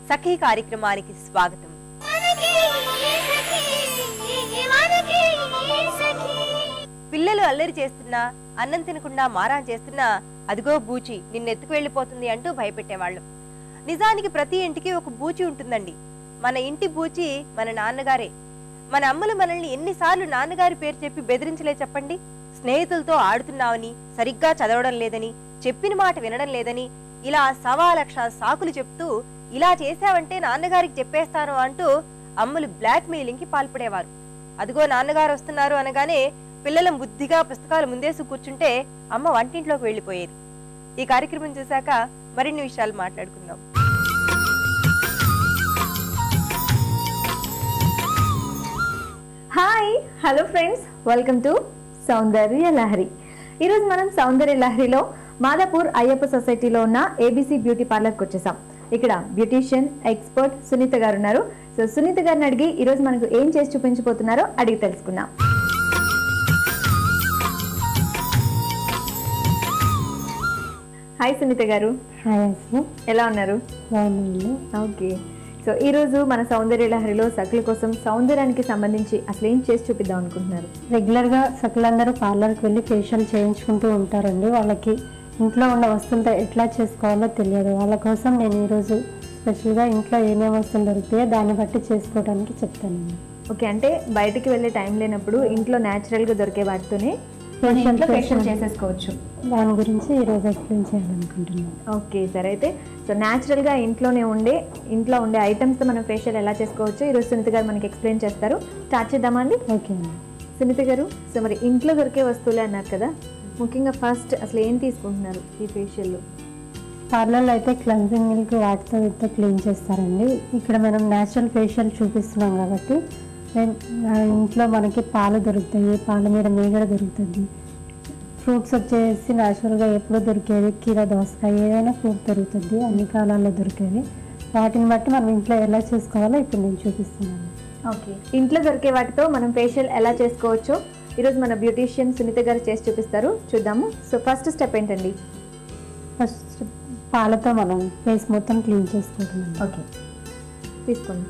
సఖీ కార్యక్రమానికి స్వాగతం పిల్లలు అల్లరి చేస్తున్నా అన్నం తినకుండా మారాన్ చేస్తున్నా అదిగో బూచి నిన్నెత్తుకు వెళ్ళిపోతుంది అంటూ భయపెట్టేవాళ్ళం నిజానికి ప్రతి ఇంటికి ఒక బూచి ఉంటుందండి మన ఇంటి బూచి మన నాన్నగారే మన అమ్మలు మనల్ని ఎన్నిసార్లు నాన్నగారి పేరు చెప్పి బెదిరించలే చెప్పండి స్నేహితులతో ఆడుతున్నావని సరిగ్గా చదవడం లేదని చెప్పిన మాట వినడం లేదని ఇలా సవా లక్ష సాకులు చెప్తూ ఇలా చేశావంటే నాన్నగారికి చెప్పేస్తాను అంటూ అమ్మలు బ్లాక్ మెయిలింగ్ కి పాల్పడేవారు అదిగో నాన్నగారు వస్తున్నారు అనగానే పిల్లలం బుద్ధిగా పుస్తకాలు ముందేసి కూర్చుంటే అమ్మ వంటింట్లోకి వెళ్ళిపోయేది ఈ కార్యక్రమం చూశాక మరిన్ని విషయాలు మాట్లాడుకుందాం hi hello friends welcome to Soundarya Lahari ఈరోజు మనం సౌందర్య లహరిలో మాదాపూర్ అయ్యప్ప సొసైటీలో ఉన్న ఏబీసీ బ్యూటీ పార్లర్కి వచ్చేసాం ఇక్కడ బ్యూటీషియన్ ఎక్స్పర్ట్ సునీత గారు ఉన్నారు సో సునీత గారిని అడిగి ఈరోజు మనకు ఏం చేసి చూపించబోతున్నారో అడిగి తెలుసుకుందాం హాయ్ సునీత గారు హాయ్ అసలు ఎలా ఉన్నారు బాగున్నాయండి ఓకే సో ఈరోజు మన సౌందర్య లహరిలో సకుల కోసం సౌందర్యానికి సంబంధించి అసలు ఏం చేసి చూపిద్దాం అనుకుంటున్నారు రెగ్యులర్గా సకలందరూ పార్లర్కి వెళ్ళి ఫేషియల్ చేయించుకుంటూ ఉంటారండి వాళ్ళకి ఇంట్లో ఉన్న వస్తువులతో ఎట్లా చేసుకోవాలో తెలియదు వాళ్ళ కోసం నేను ఈరోజు స్పెషల్గా ఇంట్లో ఏమేమి వస్తువులు దొరుకుతాయో దాన్ని బట్టి చేసుకోవడానికి చెప్తానండి ఓకే అంటే బయటికి వెళ్ళే టైం లేనప్పుడు ఇంట్లో న్యాచురల్ గా దొరికే వాటితోనే Facial ఫేషియల్ చేసుకుంటాం. చేసేసుకోవచ్చు దాని గురించి ఈరోజు ఎక్స్ప్లెయిన్ చేయాలనుకుంటున్నాను ఓకే సరే అయితే సో న్యాచురల్ గా ఇంట్లోనే ఉండే ఇంట్లో ఉండే ఐటమ్స్ తో మనం ఫేషియల్ ఎలా చేసుకోవచ్చు ఈరోజు సునీత గారు మనకి ఎక్స్ప్లెయిన్ చేస్తారు స్టార్ట్ చేద్దామా అండి ఓకే అండి సునీత గారు సో మరి ఇంట్లో దొరికే వస్తువులే అన్నారు కదా ముఖ్యంగా ఫస్ట్ అసలు ఏం తీసుకుంటున్నారు ఈ ఫేషియల్లో పార్లర్లో అయితే క్లెన్జింగ్ మిల్క్ వాటితో వీటితో క్లీన్ చేస్తారండి ఇక్కడ మనం న్యాచురల్ ఫేషియల్ చూపిస్తున్నాం కాబట్టి మేము ఆ ఇంట్లో మనకి పాలు దొరుకుతాయి పాల మీద మీగడ దొరుకుతుంది ఫ్రూట్స్ వచ్చేసి న్యాచురల్గా ఎప్పుడూ దొరికేది కీర దోసకాయ ఏదైనా ఫ్రూట్ దొరుకుతుంది అన్ని కాలాల్లో దొరికేవి వాటిని బట్టి మనం ఇంట్లో ఎలా చేసుకోవాలో ఇప్పుడు నేను చూపిస్తున్నాను ఓకే ఇంట్లో దొరికే వాటితో మనం ఫేషియల్ ఎలా చేసుకోవచ్చో ఈరోజు మన బ్యూటీషియన్ సునీత గారు చేసి చూపిస్తారు చూద్దాము సో ఫస్ట్ స్టెప్ ఏంటండి ఫస్ట్ పాలతో మనం ఫేస్ మొత్తం క్లీన్ చేసుకుంటున్నాం ఓకే తీసుకోండి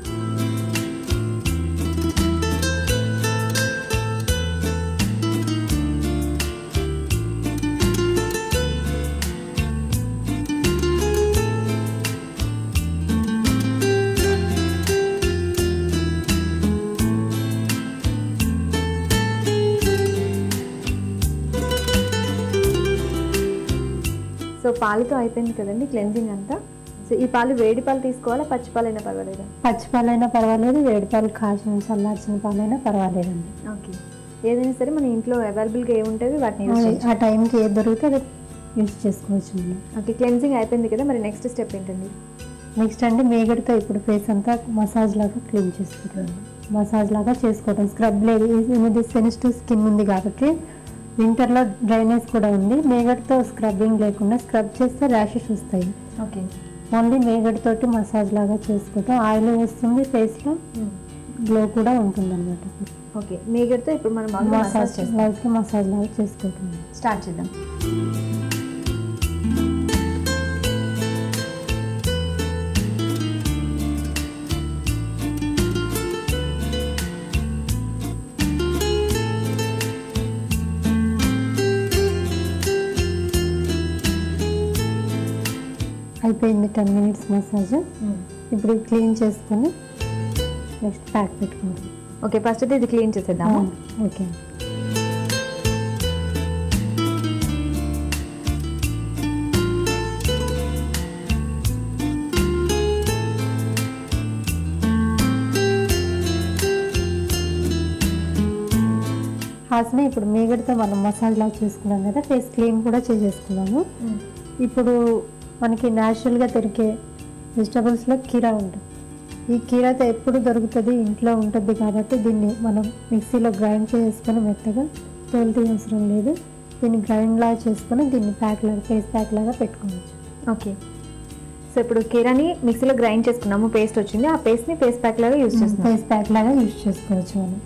సో పాలతో అయిపోయింది కదండి క్లెన్జింగ్ అంతా సో ఈ పాలు వేడి పాలు తీసుకోవాలా పచ్చి పాలైనా పర్వాలేదా పచ్చి పాలైనా పర్వాలేదు వేడి పాలు కాచిన చల్లార్చిన పాలైనా పర్వాలేదండి ఓకే ఏదైనా సరే మన ఇంట్లో అవైలబుల్గా ఏముంటుంది వాటిని యూజ్ చేయొచ్చు ఆ టైంకి ఏది దొరికితే అది యూజ్ చేసుకోవచ్చు మనం ఓకే క్లెన్జింగ్ అయిపోయింది కదా మరి నెక్స్ట్ స్టెప్ ఏంటండి నెక్స్ట్ అంటే మేగడితో ఇప్పుడు ఫేస్ అంతా మసాజ్ లాగా క్లీన్ చేసుకుంటున్నాను మసాజ్ లాగా చేసుకోవడం స్క్రబ్ లేదు ఇది సెన్సిటివ్ స్కిన్ ఉంది కాబట్టి వింటర్లో డ్రైనేజ్ కూడా ఉంది మేగడితో స్క్రబ్బింగ్ లేకుండా స్క్రబ్ చేస్తే ర్యాషెస్ వస్తాయి ఓకే ఓన్లీ మేగడితోటి మసాజ్ లాగా చేసుకుంటాం ఆయిల్ వస్తుంది ఫేస్లో గ్లో కూడా ఉంటుంది అనమాట ఓకే మీగడితో ఇప్పుడు మనం మసాజ్ మసాజ్ చేస్తాం లైట్గా మసాజ్ లాగా చేసుకుంటున్నాం స్టార్ట్ చేద్దాం అయిపోయింది టెన్ మినిట్స్ మసాజ్ ఇప్పుడు క్లీన్ చేసుకొని నెక్స్ట్ ప్యాక్ పెట్టుకోవాలి ఓకే ఫస్ట్ అయితే ఇది క్లీన్ చేసేద్దాము ఓకే హాస్ని ఇప్పుడు మీగడితో మనం మసాజ్ లాగా చేసుకున్నాం కదా ఫేస్ క్లీన్ కూడా చేసేసుకున్నాము ఇప్పుడు మనకి న్యాచురల్గా దొరికే వెజిటబుల్స్లో కీరా ఉంటుంది ఈ కీరాతో ఎప్పుడు దొరుకుతుంది ఇంట్లో ఉంటుంది కాబట్టి దీన్ని మనం మిక్సీలో గ్రైండ్ చేసుకొని మెత్తగా తోలు తీయవసరం లేదు దీన్ని గ్రైండ్ లాగా చేసుకొని దీన్ని ప్యాక్ లాగా ఫేస్ ప్యాక్ లాగా పెట్టుకోవచ్చు ఓకే సో ఇప్పుడు కీరాని మిక్సీలో గ్రైండ్ చేసుకున్నాము పేస్ట్ వచ్చింది ఆ పేస్ట్ని ఫేస్ ప్యాక్ లాగా యూజ్ చేస్తున్నాం ఫేస్ ప్యాక్ లాగా యూజ్ చేసుకోవచ్చు మనం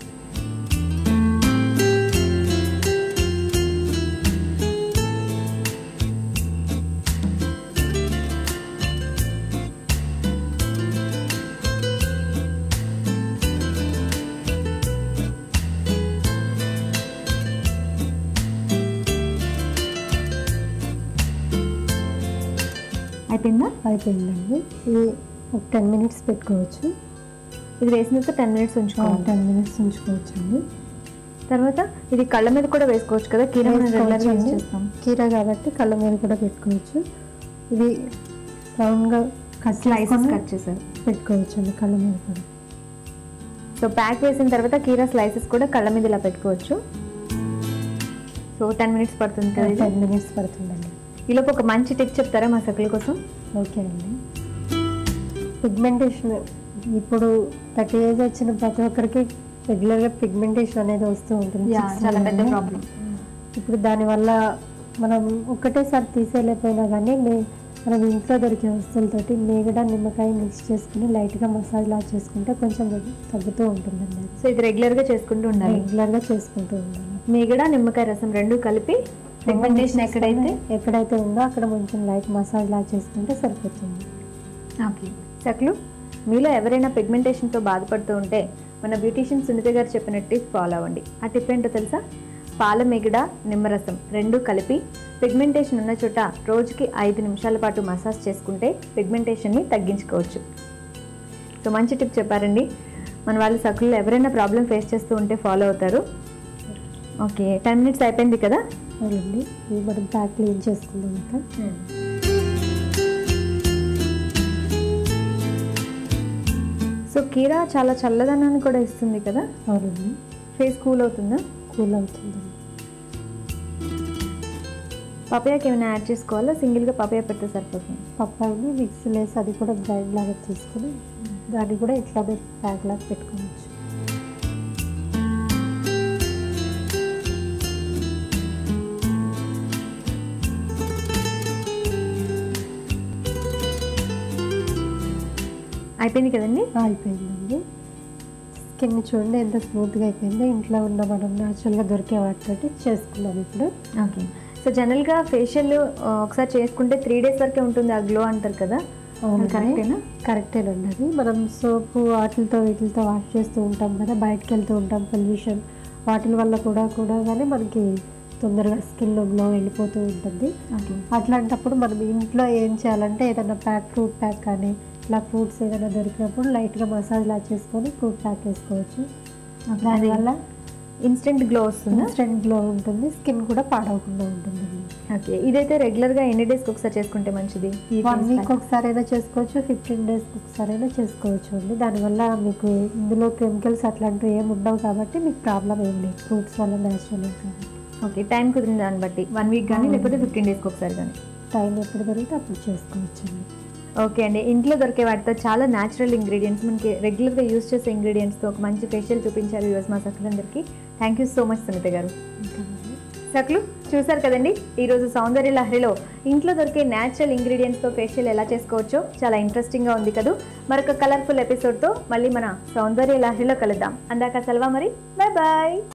అయిపోయిందా అయిపోయిందండి ఇది ఒక టెన్ మినిట్స్ పెట్టుకోవచ్చు ఇది వేసిన తర్వాత టెన్ మినిట్స్ ఉంచుకోవాలి టెన్ మినిట్స్ ఉంచుకోవచ్చండి తర్వాత ఇది కళ్ళ మీద కూడా వేసుకోవచ్చు కదా కీర మనం రెగ్యులర్గా యూజ్ వేసుకోవచ్చండి. చేస్తాం కీర కాబట్టి కళ్ళ మీద కూడా పెట్టుకోవచ్చు ఇది రౌండ్గా కట్ స్లైసెస్ చేసుకొని కట్ చేశారు పెట్టుకోవచ్చు అండి కళ్ళ మీద కూడా సో ప్యాక్ వేసిన తర్వాత కీరా స్లైసెస్ కూడా కళ్ళ మీద ఇలా పెట్టుకోవచ్చు సో టెన్ మినిట్స్ పడుతుంది కదా ఇది? టెన్ మినిట్స్ పడుతుందండి ఈలోపు ఒక మంచి టిప్ చెప్తారా మా సకుల కోసం ఓకే అండి పిగ్మెంటేషన్ ఇప్పుడు థర్టీ ఏజ్ వచ్చిన ప్రతి ఒక్కరికి రెగ్యులర్గా పిగ్మెంటేషన్ అనేది వస్తూ ఉంటుంది Yeah, Cheeks చాలా పెద్ద మీద. ప్రాబ్లం ఇప్పుడు దానివల్ల మనం ఒక్కటేసారి తీసేయలేకపోయినా కానీ మే- మనం ఇంట్లో దొరికే వస్తువులతోటి మేగడ నిమ్మకాయ మిక్స్ చేసుకుని లైట్గా మసాజ్ లా చేసుకుంటే కొంచెం తగ్గుతూ ఉంటుందండి సో ఇది రెగ్యులర్గా చేసుకుంటూ ఉండాలి రెగ్యులర్గా చేసుకుంటూ ఉండాలి మీగడ నిమ్మకాయ రసం రెండు కలిపి పిగ్మెంటేషన్ ఎక్కడైతే ఎక్కడైతే ఉందో అక్కడ కొంచెం లైట్ మసాజ్ లా చేసుకుంటే సరిపోతుంది ఓకే సక్లు మీలో ఎవరైనా పిగ్మెంటేషన్తో బాధపడుతూ ఉంటే మన బ్యూటీషియన్ సునీత గారు చెప్పిన టిప్ ఫాలో అవ్వండి ఆ టిప్ ఏంటో తెలుసా పాల మిగడ నిమ్మరసం రెండు కలిపి పిగ్మెంటేషన్ ఉన్న చోట రోజుకి ఐదు నిమిషాల పాటు మసాజ్ చేసుకుంటే పిగ్మెంటేషన్ని తగ్గించుకోవచ్చు సో మంచి టిప్ చెప్పారండి మన వాళ్ళు సకులు ఎవరైనా ప్రాబ్లం ఫేస్ చేస్తూ ఉంటే ఫాలో అవుతారు ఓకే టెన్ మినిట్స్ అయిపోయింది కదా అవునండి ఇది మనం ప్యాక్ క్లీన్ చేసుకుందాం ఇంకా సో కీరా చాలా చల్లదనాన్ని కూడా ఇస్తుంది కదా అవునండి ఫేస్ కూల్ అవుతుందా కూల్ అవుతుందండి పపాయాకి ఏమైనా యాడ్ చేసుకోవాలా సింగిల్గా పపాయ పెడితే సరిపోతుంది పప్పాయిని మిక్సీలో వేసి అది కూడా గ్రైండ్ లాగా తీసుకుని దాన్ని కూడా ఇట్లానే ప్యాక్ లాగా పెట్టుకోవచ్చు అయిపోయింది కదండి అయిపోయిందండి స్కిన్ చూడండి ఎంత స్మూత్గా అయిపోయిందో ఇంట్లో ఉన్న మనం న్యాచురల్గా దొరికే వాటితోటి చేసుకున్నాం ఇప్పుడు ఓకే సో జనరల్గా ఫేషియల్ ఒకసారి చేసుకుంటే త్రీ డేస్ వరకే ఉంటుంది ఆ గ్లో అంటారు కదా అది కరెక్టేనా కరెక్టేనండి అది మనం సోప్ వాటితో వీటితో వాష్ చేస్తూ ఉంటాం కదా బయటకు వెళ్తూ ఉంటాం పొల్యూషన్ వాటి వల్ల కూడా కూడా కానీ మనకి తొందరగా స్కిన్లో గ్లో వెళ్ళిపోతూ ఉంటుంది ఓకే అట్లాంటప్పుడు మనం ఇంట్లో ఏం చేయాలంటే ఏదైనా ప్యాక్ ఫ్రూట్ ప్యాక్ కానీ ఇలా ఫ్రూట్స్ ఏదైనా దొరికినప్పుడు లైట్గా మసాజ్ లా చేసుకొని ఫ్రూట్ ప్యాక్ వేసుకోవచ్చు దానివల్ల ఇన్స్టెంట్ గ్లో వస్తుందా ఇన్స్టెంట్ గ్లో ఉంటుంది స్కిన్ కూడా పాడవకుండా ఉంటుంది ఓకే ఇదైతే రెగ్యులర్గా ఎన్ని డేస్కి ఒకసారి చేసుకుంటే మంచిది ఈ వన్ face వీక్ pack? ఒకసారి అయినా చేసుకోవచ్చు ఫిఫ్టీన్ డేస్కి ఒకసారి అయినా చేసుకోవచ్చు అండి దానివల్ల మీకు ఇందులో కెమికల్స్ అట్లాంటివి ఏమి ఉండవు కాబట్టి మీకు ప్రాబ్లం ఏం లేదు ఫ్రూట్స్ వల్ల న్యాచురల్ కాబట్టి ఓకే టైం కుదిరిన దాన్ని బట్టి వన్ వీక్ కానీ లేకపోతే ఫిఫ్టీన్ డేస్కి ఒకసారి కానీ టైం ఎప్పుడు దొరికితే అప్పుడు చేసుకోవచ్చు అండి ఓకే అండి ఇంట్లో దొరికే వాటితో చాలా న్యాచురల్ ఇంగ్రీడియంట్స్ మనకి రెగ్యులర్గా యూస్ చేసే ఇంగ్రీడియంట్స్తో ఒక మంచి ఫేషియల్ చూపించారు యూఎస్ మా సకులందరికీ thank you so much Sunitha గారు ఇంకా సకులు చూసారు కదండి ఈరోజు సౌందర్య లహరిలో ఇంట్లో దొరికే న్యాచురల్ ఇంగ్రీడియంట్స్తో ఫేషియల్ ఎలా చేసుకోవచ్చో చాలా ఇంట్రెస్టింగ్గా ఉంది కదూ మరొక కలర్ఫుల్ ఎపిసోడ్తో మళ్ళీ మన సౌందర్య లహరిలో కలుద్దాం అందాక సెలవా మరి బాయ్ బాయ్